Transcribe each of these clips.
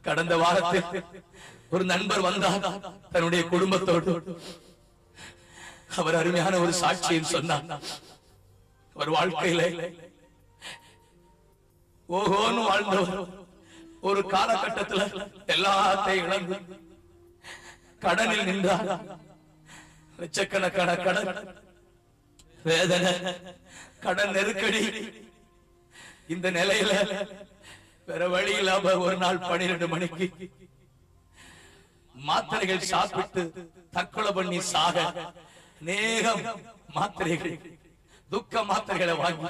கடந்த வாரத்தில் ஒரு நண்பர் வந்தார் தன்னுடைய குடும்பத்தோடு அவர் அருமையான ஒரு சாட்சியம் சொன்னார் அவர் வாழ்க்கையில ஓஹோன்னு வாழ்ந்தவர் ஒரு காலகட்டத்துல எல்லாத்தையும் இழந்து கடனில் நின்றார் லட்சக்கணக்கான கடன் வேதனை கடன் நெருக்கடி இந்த நிலையில வேற வழி இல்லாம ஒரு நாள் பன்னிரண்டு மணிக்கு மாத்திரைகள் சாப்பிட்டு தற்கொலை பண்ணி சாக நேகம் மாத்திரைகள் துக்க மாத்திரைகளை வாங்கி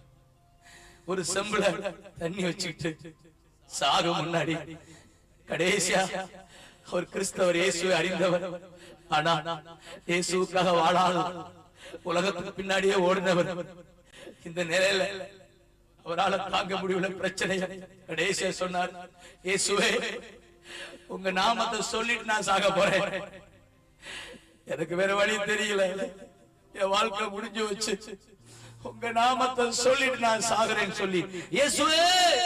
ஒரு செம்புல தண்ணி வச்சுக்கிட்டு சாகு முன்னாடி கடைசியா அவர் கிறிஸ்தவர் இயேசுவை அறிந்தவர் ஆனா இயேசுவுக்காக வாழாது உலகத்துக்கு பின்னாடியே ஓடினவர் இந்த நிலையில அவரால தாங்க முடியல பிரச்சனை கடைசியா சொன்னார் இயேசுவே உங்க நாமத்தை சொல்லிட்டு நான் சாக போறேன் எனக்கு வேற வழி தெரியல என் வாழ்க்கை முடிஞ்சு வச்சு உங்க நாமத்தை சொல்லிட்டு நான் சாகுறேன்னு சொல்லி இயேசுவே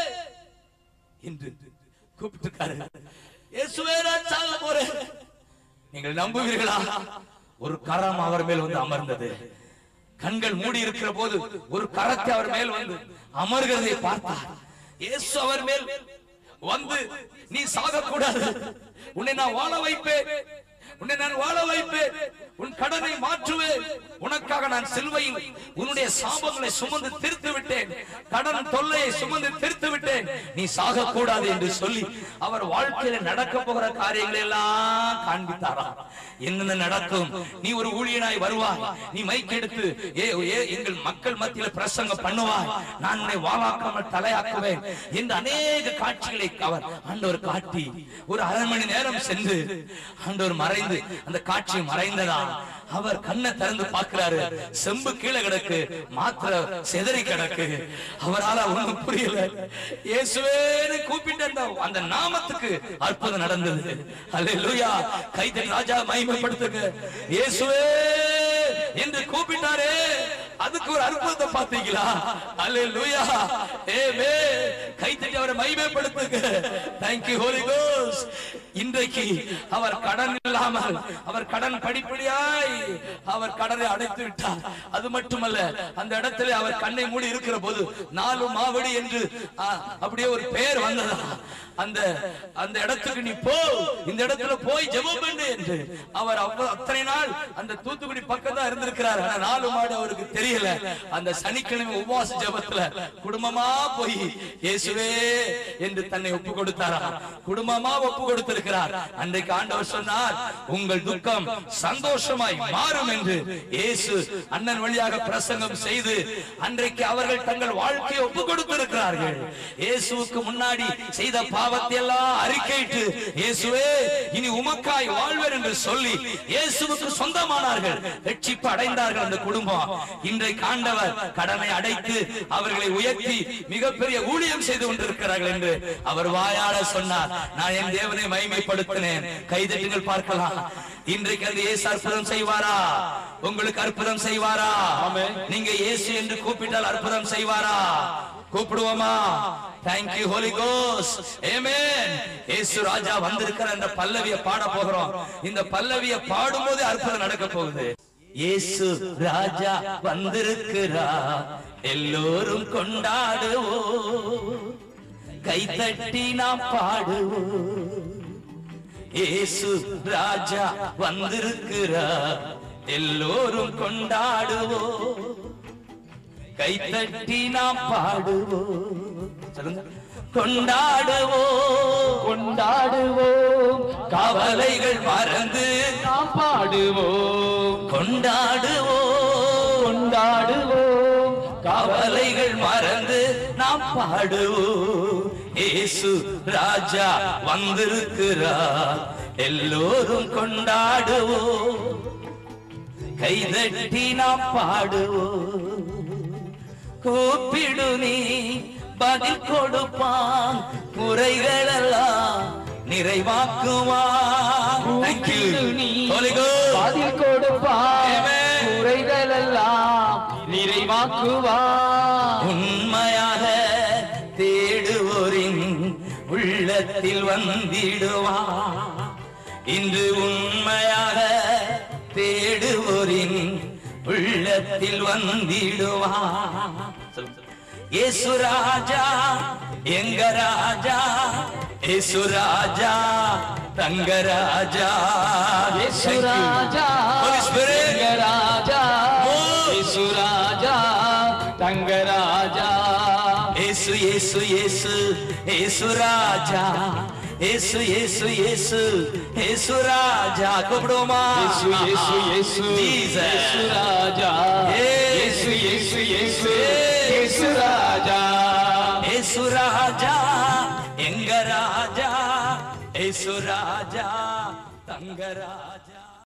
என்று கூப்பிட்டுருக்காரு இயேசுவே நான் சாக போறேன் நீங்கள் நம்புவீர்களா ஒரு கரம் அவர் மேல் வந்து அமர்ந்தது கண்கள் மூடி இருக்கிற போது ஒரு கரத்தை அவர் மேல் வந்து அமர்கிறதை பார்த்தார் இயேசு அவர் மேல் வந்து நீ சாகக்கூடாது உன்னை நான் வாழ வைப்பேன் உன்னை நான் வாழ வைப்பேன் உன் கடனை மாற்றுவேன் உனக்காக நான் சிலுவையில் உன்னுடைய சாபங்களை சுமந்து தீர்த்து விட்டேன் கடன் தொல்லையை சுமந்து தீர்த்து விட்டேன் நீ சாகக்கூடாது என்று சொல்லி அவர் வாழ்க்கையில நடக்க போகிற காரியங்களை எல்லாம் காண்பித்தாராம் என்னென்ன நடக்கும் நீ ஒரு ஊழியனாய் வருவாய் நீ மைக் எடுத்து ஏ ஏ எங்கள் மக்கள் மத்தியில பிரசங்கம் பண்ணுவாய் நான் உன்னை வாழாக்காமல் தலையாக்குவேன் என்று அநேக காட்சிகளை அவர் ஆண்டவர் காட்டி ஒரு அரை மணி நேரம் சென்று ஆண்டவர் மறைந்து அந்த காட்சி மறைந்ததா அவர் கண்ணை திறந்து பார்க்கிறாரு செம்பு கீழே கிடக்கு மாத்திர செதறி கிடக்கு அவரால ஒண்ணும் புரியல இயேசுவேன்னு கூப்பிட்டு அந்த அந்த நாமத்துக்கு அற்புதம் நடந்தது அல்லேலூயா கைதடி ராஜா மகிமைப்படுத்துங்க இயேசுவே என்று கூப்பிட்டாரே அதுக்கு ஒரு அற்புதத்தை பார்த்தீங்களா அல்லேலூயா ஏமே கைத்தட்டி அவரை மகிமைப்படுத்துங்க thank you holy ghost இன்றைக்கு அவர் கடன் இல்லாமல் அவர் கடன் படிப்படியாய் அவர் கடனை அடைத்து விட்டார் அது மட்டுமல்ல அந்த இடத்துல அவர் கண்ணை மூடி இருக்கிற போது நாலு மாவடி என்று ஆ, அப்படியே ஒரு பெயர் வந்ததா அந்த அந்த இடத்துக்கு நீ போ இந்த இடத்துல போய் ஜெபம் பண்ணு என்று அவர் அவ்வ- அத்தனை நாள் அந்த தூத்துக்குடி பக்கம் தான் இருந்திருக்கிறார் ஆனா நாலு மாடு அவருக்கு தெரியல அந்த சனிக்கிழமை உபவாச ஜெபத்துல குடும்பமா போய் இயேசுவே என்று தன்னை ஒப்பு கொடுத்தாரா குடும்பமா ஒப்பு கொடுத்திருக்கிறார் அன்றைக்கு ஆண்டவர் சொன்னார் உங்கள் துக்கம் சந்தோஷமாய் மாறும் என்று இயேசு அண்ணன் வழியாக பிரசங்கம் செய்து அன்றைக்கு அவர்கள் தங்கள் வாழ்க்கையை ஒப்பு கொடுத்திருக்கிறார்கள் இயேசுவுக்கு முன்னாடி செய்த பாவத்தை எல்லாம் அறிக்கையிட்டு இயேசுவே இனி உமக்காய் வாழ்வர் என்று சொல்லி இயேசுவுக்கு சொந்தமானார்கள் ரட்சிப்பு அடைந்தார்கள் அந்த குடும்பம் இன்றைக்கு ஆண்டவர் கடனை அடைத்து அவர்களை உயர்த்தி மிகப்பெரிய ஊழியம் செய்து கொண்டிருக்கிறார்கள் என்று அவர் வாயால சொன்னார் நான் என் தேவனை மகிமைப்படுத்தினேன் கைதட்டுங்கள் பார்க்கலாம் இன்றைக்கு அந்த இயேசு அற்புதம் செய்வாரா உங்களுக்கு அற்புதம் செய்வாரா நீங்க இயேசு என்று கூப்பிட்டால் அற்புதம் செய்வாரா கூப்பிடுவோமா தேங்க் யூ ஹோலி கோஸ் ஆமென் இயேசு ராஜா வந்திருக்கிற அந்த பல்லவிய பாட போகிறோம் இந்த பல்லவிய பாடும்போது அற்புதம் நடக்க போகுது இயேசு ராஜா வந்திருக்கிறா எல்லோரும் கொண்டாடுவோம் கைத்தட்டி நாம் பாடுவோம் இயேசு ராஜா வந்திருக்கிறார் எல்லோரும் கொண்டாடுவோம் கைத்தட்டி நாம் பாடுவோம் சொல்லுங்க கொண்டாடுவோம் கொண்டாடுவோம் கவலைகள் மறந்து நாம் பாடுவோம் கொண்டாடுவோம் கொண்டாடுவோம் கவலைகள் மறந்து நாம் பாடுவோம் இயேசு ராஜா வந்திருக்கிறார் எல்லோரும் கொண்டாடுவோம் கைதட்டி நாம் பாடுவோம் கூப்பிடு நீ பதில் கொடுப்பான் குறைகள் எல்லாம் நிறைவாக்குவான் Thank you. Holy Ghost. பதில் கொடுப்பார் Amen. குறைகள் எல்லாம் நிறைவாக்குவார் உண்மையாக தேடுவோரின் உள்ள உள்ளத்தில் வந்திடுவான் இன்று உண்மையாக தேடுவோரின் உள்ளத்தில் வந்திடுவான் இயேசு ராஜா எங்க ராஜா இயேசு ராஜா தங்க ராஜா இயேசு ராஜா Holy Spirit. தங்க ராஜா Move. இயேசு ராஜா தங்க ராஜா இயேசு இயேசு இயேசு இயேசு ராஜா இயேசு இயேசு இயேசு இயேசு ராஜா கூப்பிடுவோமா இயேசு இயேசு இயேசு Jesus. இயேசு ராஜா Hey. இயேசு இயேசு இயேசு Hey. இயேசு ராஜா இயேசு ராஜா எங்க ராஜா இயேசு ராஜா தங்க ராஜா